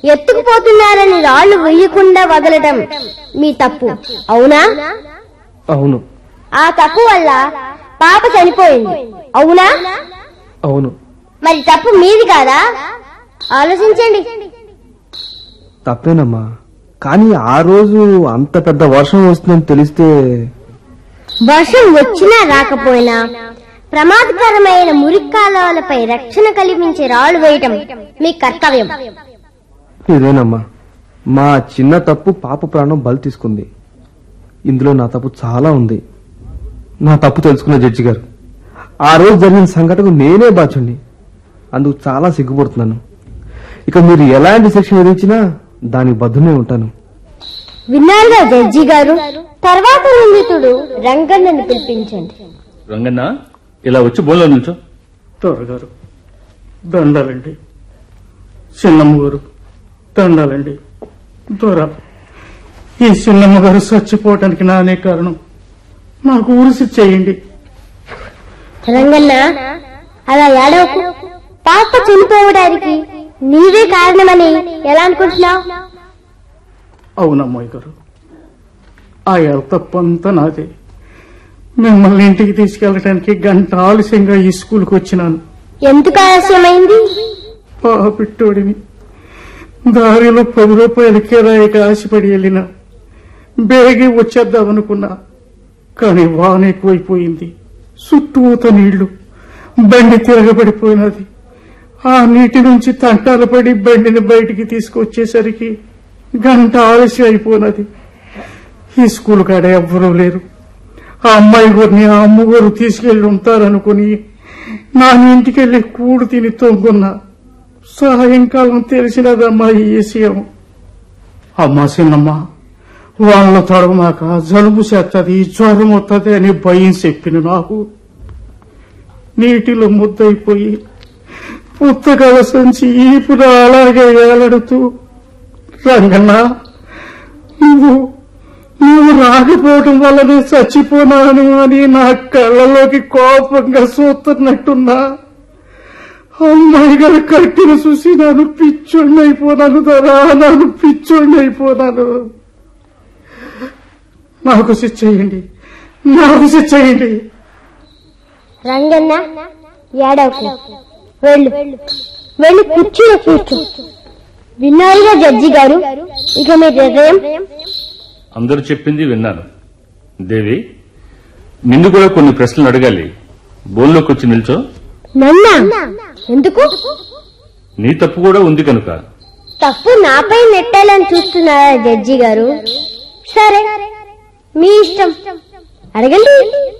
ఎత్తుకుపోతున్నారని రాళ్లు వేయకుండా వదలటం మీ తప్పు అవునా అవును ఆ తప్పు వల్ల పాప చనిపోయింది అవునా అవును మరి తప్పు మీది కాదా ఆలోచించండి తప్పేనమ్మా కానీ ఆ రోజు అంత పెద్ద వర్షం వస్తుందని తెలిస్తే వర్షం వచ్చినా రాకపోయినా ప్రమాదకరమైన మురిక్కాలపై రక్షణ కల్పించే రాళ్లు వేయటం మీ కర్తవ్యం ఇదేనమ్మా మా చిన్న తప్పు పాప ప్రాణం బలి తీసుకుంది ఇందులో నా తప్పు చాలా ఉంది నా తప్పు తెలుసుకున్న జడ్జి గారు ఆ రోజు జరిగిన సంఘటనకు నేనే బాధ్యుణ్ణి అందుకు చాలా సిగ్గుపడుతున్నాను ఇక మీరు ఎలాంటి శిక్ష విధించినా దానికి బద్దునే ఉంటాను విన్నారుగా జడ్జి గారు తర్వాత నిందితుడు రంగన్నని పిలిపించండి రంగన్న ఇలా వచ్చి బోన్లో నిల్చో త్వరగారు దండాలండి చిన్నమ్మ గారు దండాలండి దొర ఈ చిన్నమ్మ గారు చచ్చిపోవటానికి నానే కారణం నాకు ఊరిసి చేయండి రంగన్న అలా ఏడవకు పాప చనిపోవడానికి నీవే కారణమని ఎలా అనుకుంటున్నావు అవునమ్మాయి గారు ఆ తప్పంతా నాదే మిమ్మల్ని ఇంటికి తీసుకెళ్ళటానికి గంట ఆలస్యంగా ఈ స్కూల్కి వచ్చినాను ఎందుకు ఆలస్యమైంది పాపిట్టోడిని దారిలో పది రూపాయల కిరాయికి ఆశపడి వెళ్ళిన బేగి వచ్చేద్దామనుకున్నా కానీ వాన ఎక్కువైపోయింది చుట్టూత నీళ్లు బండి తిరగబడిపోయినది ఆ నీటి నుంచి తంటాలు పడి బండిని బయటికి తీసుకొచ్చేసరికి గంట ఆలస్యం అయిపోయినది ఈ స్కూల్ కాడ ఎవ్వరూ లేరు ఆ అమ్మాయి గారిని ఆ అమ్మగారు తీసుకెళ్లి ఉంటారనుకుని నా ఇంటికి వెళ్లి కూడు తిని తొంగున్నా సాయంకాలం తెలిసినదమ్మా ఈ విషయం అమ్మా చిన్నమ్మ వాళ్ళ తడవమాక జలుబు చేస్తుంది జ్వరం వస్తుంది అని భయం చెప్పిన నాకు నీటిలో ముద్దయిపోయి పుస్తకాల సంచి ఈపున అలాగే ఏలాడుతూ రంగన్న నువ్వు నువ్వు రాకపోవటం వల్లనే చచ్చిపోనాను అని నా కళ్ళలోకి కోపంగా చూస్తున్నట్టున్నా అమ్మాయి గారు కట్టిన చూసి నన్ను పిచ్చోడిని అయిపోనాను దరా నన్ను పిచ్చోడిని అయిపోనాను నాకు శిక్ష చేయండి నాకు శిక్ష చేయండి రంగన్న ఏడవకు వెళ్ళు వెళ్ళి కుర్చీలో కూర్చో విన్నారుగా జడ్జి గారు ఇక మీ నిర్ణయం అందరూ చెప్పింది విన్నాను దేవి నిన్ను కూడా కొన్ని ప్రశ్నలు అడగాలి బోన్లోకి వచ్చి నిల్చో నన్నా ఎందుకు నీ తప్పు కూడా ఉంది కనుక తప్పు నాపై నెట్టాలని చూస్తున్నారా జడ్జి గారు సరే మీ ఇష్టం అడగండి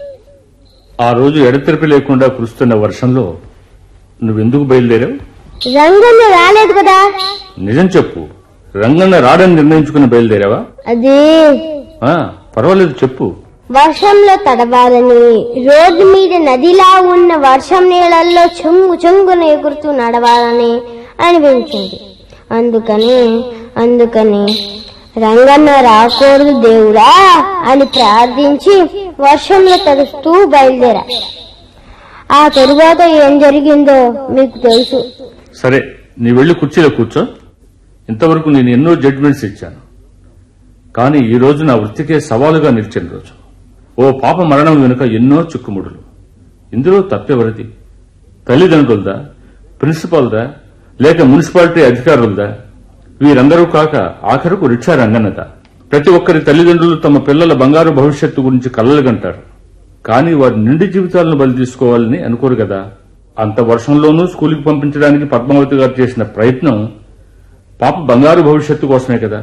ఆ రోజు ఎడతెరిపి లేకుండా కురుస్తున్న వర్షంలో నువ్వెందుకు బయలుదేరావు రంగన్న రాలేదు కదా నిజం చెప్పు రంగన్న రాడని నిర్ణయించుకుని బయలుదేరావా అదే ఆ, పర్వాలేదు చెప్పు వర్షంలో తడవాలని రోడ్డు మీద నదిలా ఉన్న వర్షం నీళ్ళల్లో చెంగు చెంగున ఎగురుతూ నడవాలని అనిపించింది అందుకని అందుకని రంగన్న రాకూడదు దేవుడా అని ప్రార్థించి వర్షంలో తడుస్తూ బయలుదేరా ఆ తరువాత ఏం జరిగిందో మీకు తెలుసు సరే నీ వెళ్లి కుర్చీలో కూర్చో ఇంతవరకు నేను ఎన్నో జడ్జిమెంట్స్ ఇచ్చాను కానీ ఈ రోజు నా వృత్తికే సవాలుగా నిలిచిన రోజు ఓ పాప మరణం వెనుక ఎన్నో చిక్కుముడులు ఇందులో తప్పెవరిది తల్లిదండ్రులదా ప్రిన్సిపాల్దా లేక మున్సిపాలిటీ అధికారులదా వీరందరూ కాక ఆఖరుకు రిక్షా రంగన్నదా ప్రతి ఒక్కరి తల్లిదండ్రులు తమ పిల్లల బంగారు భవిష్యత్తు గురించి కలలుగంటారు కానీ వారి నిండి జీవితాలను బలి తీసుకోవాలని అనుకోరు కదా అంత వర్షంలోనూ స్కూలుకి పంపించడానికి పద్మావతి గారు చేసిన ప్రయత్నం పాప బంగారు భవిష్యత్తు కోసమే కదా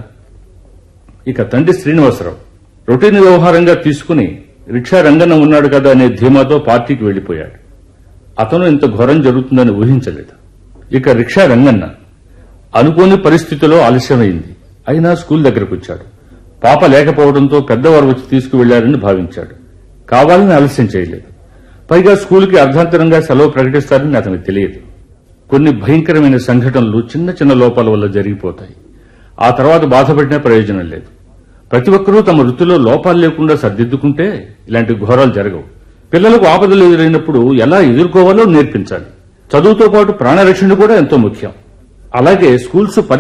ఇక తండ్రి శ్రీనివాసరావు రొటీన్ వ్యవహారంగా తీసుకుని రిక్షా రంగన్న ఉన్నాడు కదా అనే ధీమాతో పార్టీకి వెళ్లిపోయాడు అతను ఇంత ఘోరం జరుగుతుందని ఊహించలేదు ఇక రిక్షా రంగన్న అనుకోని పరిస్థితిలో ఆలస్యమైంది అయినా స్కూల్ దగ్గరకు వచ్చాడు పాప లేకపోవడంతో పెద్దవారు వచ్చి తీసుకువెళ్లారని భావించాడు కావాలని ఆలస్యం చేయలేదు పైగా స్కూల్కి అర్ధాంతరంగా సెలవు ప్రకటిస్తారని అతనికి తెలియదు కొన్ని భయంకరమైన సంఘటనలు చిన్న చిన్న లోపాల వల్ల జరిగిపోతాయి ఆ తర్వాత బాధపడినా ప్రయోజనం లేదు ప్రతి ఒక్కరూ తమ వృత్తిలో లోపాలు లేకుండా సర్దిద్దుకుంటే ఇలాంటి ఘోరాలు జరగవు పిల్లలకు ఆపదలు ఎదురైనప్పుడు ఎలా ఎదుర్కోవాలో నేర్పించాలి చదువుతో పాటు ప్రాణరక్షణ కూడా ఎంతో ముఖ్యం అలాగే స్కూల్స్